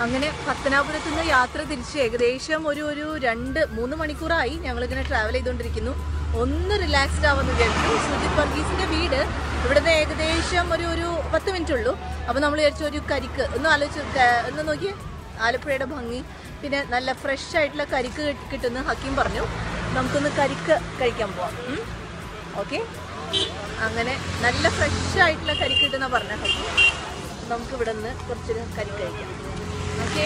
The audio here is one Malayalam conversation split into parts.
അങ്ങനെ പത്തനാപുരത്ത് നിന്ന് യാത്ര തിരിച്ച് ഏകദേശം ഒരു ഒരു രണ്ട് മൂന്ന് മണിക്കൂറായി ഞങ്ങളിങ്ങനെ ട്രാവൽ ചെയ്തുകൊണ്ടിരിക്കുന്നു ഒന്ന് റിലാക്സ്ഡ് ആവുമെന്ന് വിചാരിച്ചു സുജിത് വർഗീസിന്റെ വീട് ഇവിടുന്ന് ഏകദേശം ഒരു ഒരു പത്ത് മിനിറ്റ് ഉള്ളൂ അപ്പോൾ നമ്മൾ വിചാരിച്ചു ഒരു കരിക്ക് ഒന്ന് ആലോചിച്ച് ക- ഒന്ന് നോക്കിയേ ആലപ്പുഴയുടെ ഭംഗി പിന്നെ നല്ല ഫ്രഷ് ആയിട്ടുള്ള കരിക്ക് കിട്ട്- കിട്ടുന്ന ഹക്കീം പറഞ്ഞു നമുക്കൊന്ന് കരിക്ക് കഴിക്കാൻ പോവാം ഓക്കെ അങ്ങനെ നല്ല ഫ്രഷ് ആയിട്ടുള്ള കരിക്ക് കിട്ടുന്ന പറഞ്ഞ ഹക്കീം നമുക്ക് ഇവിടെ നിന്ന് കുറച്ചൊരു കരിക്ക് കഴിക്കാം ഓക്കെ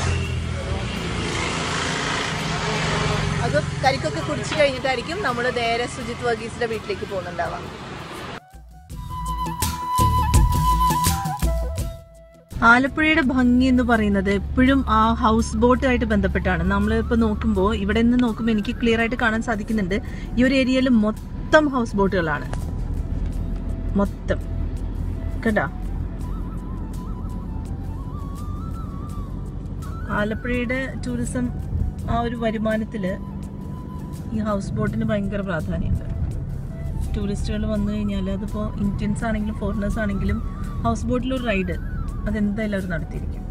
അത് കരിക്കൊക്കെ കുടിച്ചു കഴിഞ്ഞിട്ടായിരിക്കും നമ്മൾ നേരെ സുജിത് വർഗീസിന്റെ വീട്ടിലേക്ക് പോകുന്നുണ്ടാവാം ആലപ്പുഴയുടെ ഭംഗി എന്ന് പറയുന്നത് എപ്പോഴും ആ ഹൗസ് ബോട്ടുമായിട്ട് ബന്ധപ്പെട്ടാണ് നമ്മളിപ്പോൾ നോക്കുമ്പോൾ ഇവിടെ നിന്ന് നോക്കുമ്പോൾ എനിക്ക് ക്ലിയർ ആയിട്ട് കാണാൻ സാധിക്കുന്നുണ്ട് ഈ ഒരു ഏരിയയിൽ മൊത്തം ഹൗസ് ബോട്ടുകളാണ് മൊത്തം കണ്ടാ ആലപ്പുഴയുടെ ടൂറിസം ആ ഒരു വരുമാനത്തിൽ ഈ ഹൗസ് ബോട്ടിന് ഭയങ്കര പ്രാധാന്യമുണ്ട് ടൂറിസ്റ്റുകൾ വന്നു കഴിഞ്ഞാൽ അതിപ്പോൾ ഇന്ത്യൻസ് ആണെങ്കിലും ഫോറിനേഴ്സ് ആണെങ്കിലും ഹൗസ് ബോട്ടിലൊരു റൈഡ് അതെന്തായാലും അവർ നടത്തിയിരിക്കും